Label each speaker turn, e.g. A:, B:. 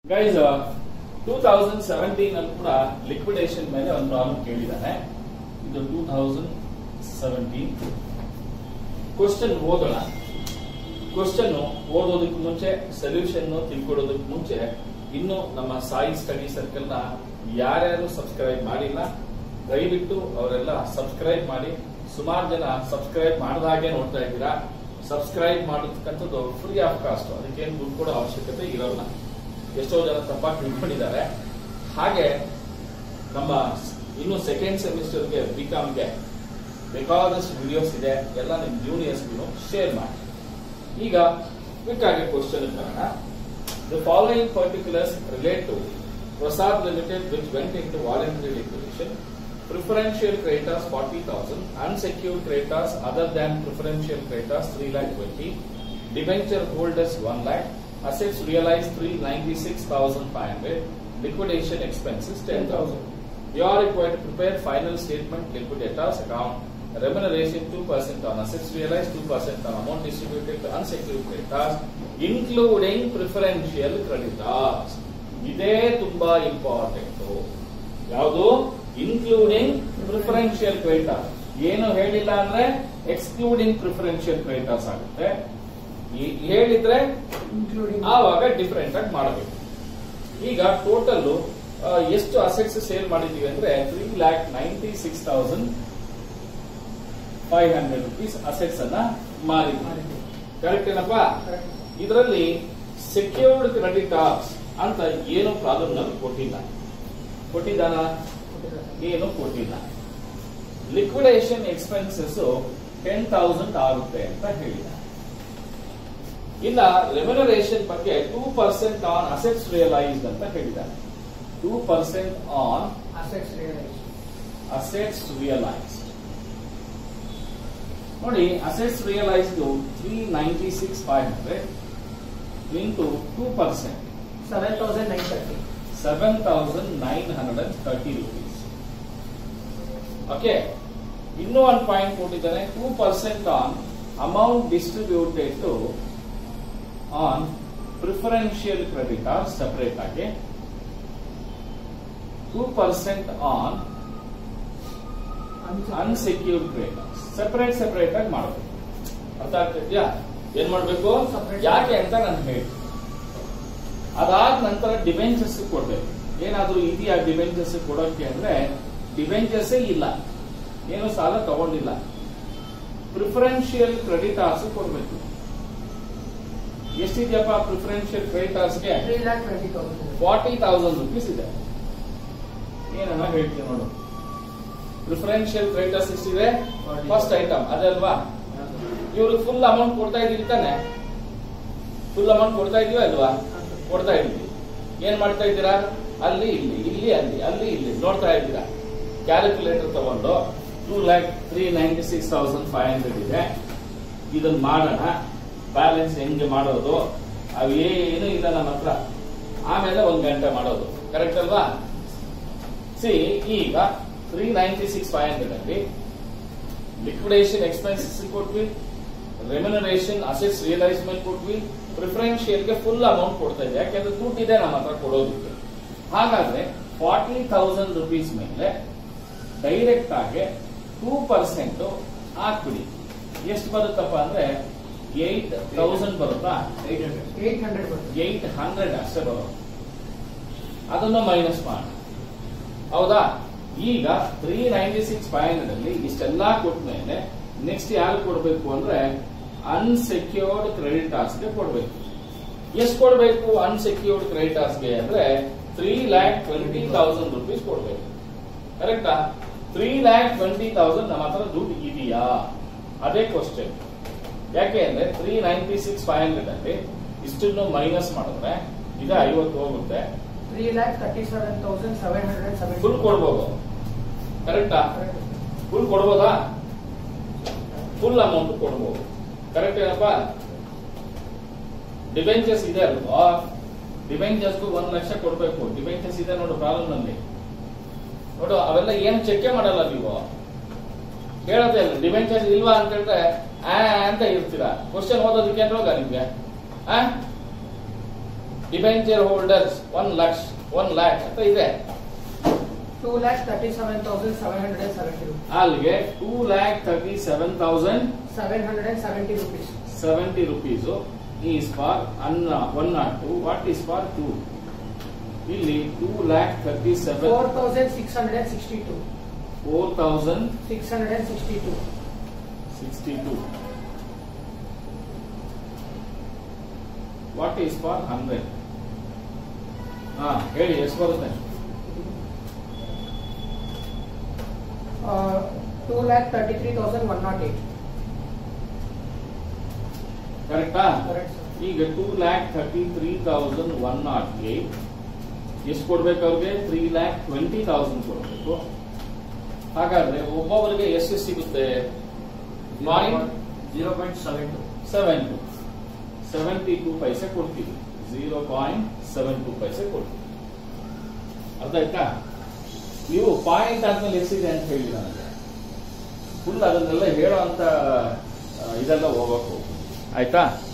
A: Guys two thousand seventeen ಅಲ್ಲಿ ಕೂಡ liquidation ಮೇಲೆ ಒಂದು ಪ್ರಾಬ್ಲಮ್ ಕೇಳಿದ್ದಾನೆ ಇದು ಟೂ ತೌಸಂಡ್ ಸೆವೆಂಟೀನ್ ಕ್ವಶನ್ ಓದೋಣ ಕ್ವಶನ್ ಓದೋದಕ್ಕೆ ಮುಂಚೆ ಸೊಲ್ಯೂಷನ್ ತಿಳ್ಕೊಳ್ಳೋದಕ್ಕೆ ಮುಂಚೆ ಇನ್ನು ನಮ್ಮ ಸಾಯಿ ಸ್ಟಡಿ ಸರ್ಕಲ್ ನ ಯಾರ್ಯಾರು ಸಬ್ಸ್ಕ್ರೈಬ್ ಮಾಡಿಲ್ಲ ದಯವಿಟ್ಟು ಅವರೆಲ್ಲ ಸಬ್ಸ್ಕ್ರೈಬ್ ಮಾಡಿ ಸುಮಾರು ಜನ ಸಬ್ಸ್ಕ್ರೈಬ್ ಮಾಡಿದ ಹಾಗೆ ನೋಡ್ತಾ ಇದ್ದೀರಾ ಸಬ್ಸ್ಕ್ರೈಬ್ ಮಾಡತಕ್ಕಂಥದ್ದು ಫ್ರೀ ಆಫ್ ಕಾಸ್ಟ್ ಅದಕ್ಕೇನು ದುಡ್ಡು ಕೊಡೋ ಅವಶ್ಯಕತೆ ಇರೋಲ್ಲ ಎಷ್ಟೋ ಜನ ತಪ್ಪಾಗಿ ತಿಳ್ಕೊಂಡಿದ್ದಾರೆ ಹಾಗೆ ನಮ್ಮ ಇನ್ನು ಸೆಕೆಂಡ್ ಸೆಮಿಸ್ಟರ್ಗೆ ಬಿ ಕಾಮ್ಗೆ ಬೇಕಾದಷ್ಟು ವಿಡಿಯೋಸ್ ಇದೆ ಎಲ್ಲ ನಿಮ್ ಜೂನಿಯರ್ಸ್ಗೂ ಶೇರ್ ಮಾಡಿ ಈಗ ಕ್ವಿಕ್ ಆಗಿ ಕ್ವಶನ್ ಬರೋಣ the following particulars relate to Prasad limited which went into voluntary liquidation preferential creditors forty thousand unsecured creditors other than preferential creditors three lakh twenty debenture holders one lakh assets realise three ninety six thousand five hundred liquidation expenses ten thousand You are required to prepare final statement liquidators account remuneration 2% on assets realized, 2% on amount distributed to unsecured creditors, including preferential creditors. ಇದೇ ತುಂಬಾ important ಯಾವುದು including preferential creditor ಏನು ಹೇಳಿಲ್ಲ ಅಂದ್ರೆ excluding preferential creditors ಆಗುತ್ತೆ ಈ- ಹೇಳಿದ್ರೆ
B: including
A: ಆವಾಗ ಡಿಫರೆಂಟ್ ಆಗಿ ಮಾಡಬೇಕು ಈಗ ಟೋಟಲ್ ಎಷ್ಟು ಅಸೆಟ್ಸ್ ಸೇಲ್ ಮಾಡಿದೀವಿ ಅಂದ್ರೆ three lakh ninety six thousand five hundred rupees assets ಅನ್ನ ಮಾರಿದ್ವಿ ಕರೆಕ್ಟ್ ಏನಪ್ಪಾ ಇದರಲ್ಲಿ ಸೆಕ್ಯೂರ್ಡ್ ಕ್ರೆಡಿಟಾರ್ಸ್ ಅಂತ ಏನು ಪ್ರಾಬ್ಲಮ್ ನಲ್ಲಿ ಕೊಟ್ಟಿಲ್ಲ ಕೊಟ್ಟಿದ್ದಾನ ಏನು ಕೊಟ್ಟಿಲ್ಲ ಲಿಕ್ವಿಡೇಷನ್ ಎಕ್ಸ್ಪೆನ್ಸಸ್ ಟೆನ್ ತೌಸಂಡ್ ಆಗುತ್ತೆ ಅಂತ ಹೇಳಿದ ಇನ್ನ ರೆಮ್ಯುನರೇಷನ್ ಬಗ್ಗೆ two percent on assets realised ಅಂತ ಹೇಳಿದ್ದಾರೆ two percent on
B: assets realise
A: assets realised ನೋಡಿ assets realised three ninety six five hundred into two percent
B: seven thousand nine thirty
A: seven thousand nine hundred and thirty rupees okay ಇನ್ನೂ ಒಂದು point ಕೊಟ್ಟಿದ್ದಾನೆ two percent on amount distributed to on preferential creditor separate ಆಗಿ two percent on unsecured creditors separate separate ಆಗಿ ಮಾಡಬೇಕು ಅರ್ಥ ಆಗ್ತಿದ್ಯಾ ಏನ್ ಮಾಡ್ಬೇಕು
B: Separate.
A: ಯಾಕೆ ಅಂತ ನಾನು ಹೇಳಿ ಅದಾದ ನಂತರ ಡಿಬೆಂಚರ್ಸ್ ಕೊಡ್ಬೇಕು ಏನಾದ್ರೂ ಇದೆಯಾ ಡಿಬೆಂಚರ್ಸ್ ಕೊಡೋಕೆ ಅಂದ್ರೆ ಡಿಬೆಂಚರ್ಸ್ ಇಲ್ಲ ಏನು ಸಾಲ ತಗೊಂಡಿಲ್ಲ ಪ್ರಿಫರೆನ್ಷಿಯಲ್ ಕ್ರೆಡಿಟಾರ್ಸ್ ಕೊಡ್ಬೇಕು ಎಷ್ಟಿದೆಯಪ್ಪ ಪ್ರಿಫರೆನ್ಷಿಯಲ್ ಕ್ರೆಡಿಟಾರ್ಸ್ಗೆ
B: three lakh twenty thousand
A: forty thousand rupees ಇದೆ ಏನನ್ನ ಹೇಳ್ತೀನಿ ನೋಡು ಪ್ರಿಫರೆನ್ಷಿಯಲ್ ಕ್ರೆಡಿಟರ್ಸ್ ಎಷ್ಟಿದೆ ಫಸ್ಟ್ ಐಟಮ್ ಅದಲ್ವಾ ಇವ್ರಿಗೆ ಫುಲ್ ಅಮೌಂಟ್ ಕೊಡ್ತಾ ಇದೀವಿ ತಾನೆ ಫುಲ್ ಅಮೌಂಟ್ ಕೊಡ್ತಾ ಇದೀವಿ ಅಲ್ವಾ ಕೊಡ್ತಾ ಇದೀವಿ ಏನ್ ಮಾಡ್ತಾ ಇದ್ದೀರಾ ಅಲ್ಲಿ ಇಲ್ಲಿ ಇಲ್ಲಿ ಅಲ್ಲಿ ಅಲ್ಲಿ ಇಲ್ಲಿ ನೋಡ್ತಾ ಇದ್ದೀರಾ ಕ್ಯಾಲ್ಕುಲೇಟರ್ ತಗೊಂಡು two lakh three ninety six thousand five hundred ಇದೆ ಇದನ್ನ ಮಾಡೋಣ ಬ್ಯಾಲೆನ್ಸ್ ಹೆಂಗೆ ಮಾಡೋದು ಅವು ಏನು ಇಲ್ಲ ನಮ್ಮ ಹತ್ರ ಆಮೇಲೆ ಒಂದ್ ಗಂಟೆ ಮಾಡೋದು ಕರೆಕ್ಟ್ ಅಲ್ವಾ ಸಿ ಈಗ three ninety six five hundred ಅಲ್ಲಿ ಲಿಕ್ವಿಡೇಷನ್ ಎಕ್ಸ್ಪೆನ್ಸಸ್ ಕೊಟ್ವಿ ರೆಮ್ಯುನರೇಷನ್ ಅಸೆಟ್ಸ್ ರಿಯಲೈಸ್ಮೆಂಟ್ ಕೊಟ್ವಿ ಪ್ರಿಫರೆನ್ಷಿಯಲ್ ಗೆ ಫುಲ್ ಅಮೌಂಟ್ ಕೊಡ್ತಾ ಇದೆ ಯಾಕೆಂದ್ರೆ ದುಡ್ಡು ಇದೆ ನಮ್ಮ ಹತ್ರ ಕೊಡೋದಕ್ಕೆ ಹಾಗಾದ್ರೆ ಫಾರ್ಟಿ ತೌಸಂಡ್ ರುಪೀಸ್ ಮೇಲೆ ಡೈರೆಕ್ಟ್ ಆಗಿ ಟೂ ಪರ್ಸೆಂಟ್ ಹಾಕ್ಬಿಡಿ ಎಷ್ಟು ಬರುತ್ತಪ್ಪ ಅಂದ್ರೆ ಏಟ್ ತೌಸಂಡ್ ಬರುತ್ತಾ
B: ಏಟ್ ಹಂಡ್ರೆಡ್ ಬರ್ತದೆ
A: ಏಟ್ ಹಂಡ್ರೆಡ್ ಅಷ್ಟೇ ಬರೋದು ಅದನ್ನು ಮೈನಸ್ ಮಾಡಿ ಹೌದಾ ಈಗ three ninety six five hundred ಅಲ್ಲಿ ಇಷ್ಟೆಲ್ಲ ಕೊಟ್ಟ ಮೇಲೆ ನೆಕ್ಸ್ಟ್ ಯಾರು ಕೊಡಬೇಕು ಅಂದ್ರೆ ಅನ್ಸೆಕ್ಯೂರ್ಡ್ ಕ್ರೆಡಿಟಾರ್ಸ್ಗೆ ಕೊಡಬೇಕು ಎಷ್ಟು ಕೊಡಬೇಕು ಅನ್ಸೆಕ್ಯೂರ್ಡ್ ಕ್ರೆಡಿಟಾರ್ಸ್ಗೆ ಅಂದ್ರೆ three lakh twenty thousand rupees ಕೊಡಬೇಕು ಕರೆಕ್ಟಾ ತ್ರೀ ಲ್ಯಾಕ್ ಟ್ವೆಂಟಿ ತೌಸಂಡ್ ನಮ್ಮ ಹತ್ರ ದುಡ್ಡು ಇದೆಯಾ ಅದೇ ಕ್ವಶನ್ ಯಾಕೆ ಅಂದ್ರೆ three ninety six five hundred ಅಲ್ಲಿ ಇಷ್ಟನ್ನು ಮೈನಸ್ ಮಾಡಿದ್ರೆ ಇದೆ ಐವತ್ತು ಹೋಗುತ್ತೆ
B: three lakh thirty seven thousand seven hundred seven
A: full ಕೊಡ್ಬೋದು ಕರೆಕ್ಟಾ ಫುಲ್ ಕೊಡ್ಬೋದಾ ಫುಲ್ ಅಮೌಂಟ್ ಕೊಡ್ಬೋದು ಕರೆಕ್ಟ್ ಏನಪ್ಪ ಡಿಬೆಂಚರ್ಸ್ ಇದೆ ಅಲ್ವಾ ಡಿಬೆಂಚರ್ಸ್ ಒಂದ್ ಲಕ್ಷ ಕೊಡ್ಬೇಕು ಡಿಬೆಂಚರ್ಸ್ ಇದೆ ನೋಡು ಪ್ರಾಬ್ಲಮ್ ನಲ್ಲಿ ನೋಡು ಅವೆಲ್ಲ ಏನು ಚೆಕ್ಕೆ ಮಾಡಲ್ಲ ನೀವು ಹೇಳೋದೇ ಇಲ್ಲ ಡಿಬೆಂಚರ್ಸ್ ಇಲ್ವಾ ಅಂತ ಹೇಳಿದ್ರೆ ಆ ಅಂತ ಇರ್ತೀರಾ ಕ್ವಶನ್ ಓದೋದಕ್ಕೆ ಏನ್ ರೋಗ ನಿಮ್ಗೆ ಆ ಡಿಬೆಂಚರ್ ಹೋಲ್ಡರ್ಸ್ ಒನ್ ಲಕ್ಷ ಒನ್ ಲ್ಯಾಕ್ ಅಂತ ಇದೆ
B: two lakh thirty seven thousand seven hundred and seventy rupees
A: ಅಲ್ಲಿಗೆ two lakh thirty seven thousand
B: seven hundred and seventy rupees
A: seventy rupees is for an one not two what is for two ಇಲ್ಲಿ two lakh thirty seven
B: four thousand six hundred and sixty two
A: four thousand
B: six hundred and sixty two
A: sixty two what is for hundred ಹಾ ಹೇಳಿ ಎಷ್ಟು ಬರುತ್ತೆ
B: two lakh thirty three thousand one naught eight
A: ಕರೆಕ್ಟಾ
B: correct sir
A: ಈಗ two lakh thirty three thousand one naught eight ಎಷ್ಟು ಕೊಡ್ಬೇಕು ಅವ್ರಿಗೆ three lakh twenty thousand ಕೊಡಬೇಕು ಹಾಗಾದ್ರೆ ಒಬ್ಬೊಬ್ಬರಿಗೆ ಎಷ್ಟು ಸಿಗುತ್ತೆ point
C: zero point seven two
A: seven two seventy two paise ಕೊಡ್ತೀವಿ zero point seven two paise ಕೊಡ್ತೀವಿ ಅರ್ಥ ಆಯ್ತಾ ನೀವು ಪಾಯಿಂಟ್ ಆದ್ಮೇಲೆ ಎಷ್ಟಿದೆ ಅಂತ ಹೇಳಿ ನನಗೆ ಫುಲ್ ಅದನ್ನೆಲ್ಲ ಹೇಳೋ ಅಂತ ಆ, ಇದೆಲ್ಲ ಹೋಗಬೇಕು ಆಯ್ತಾ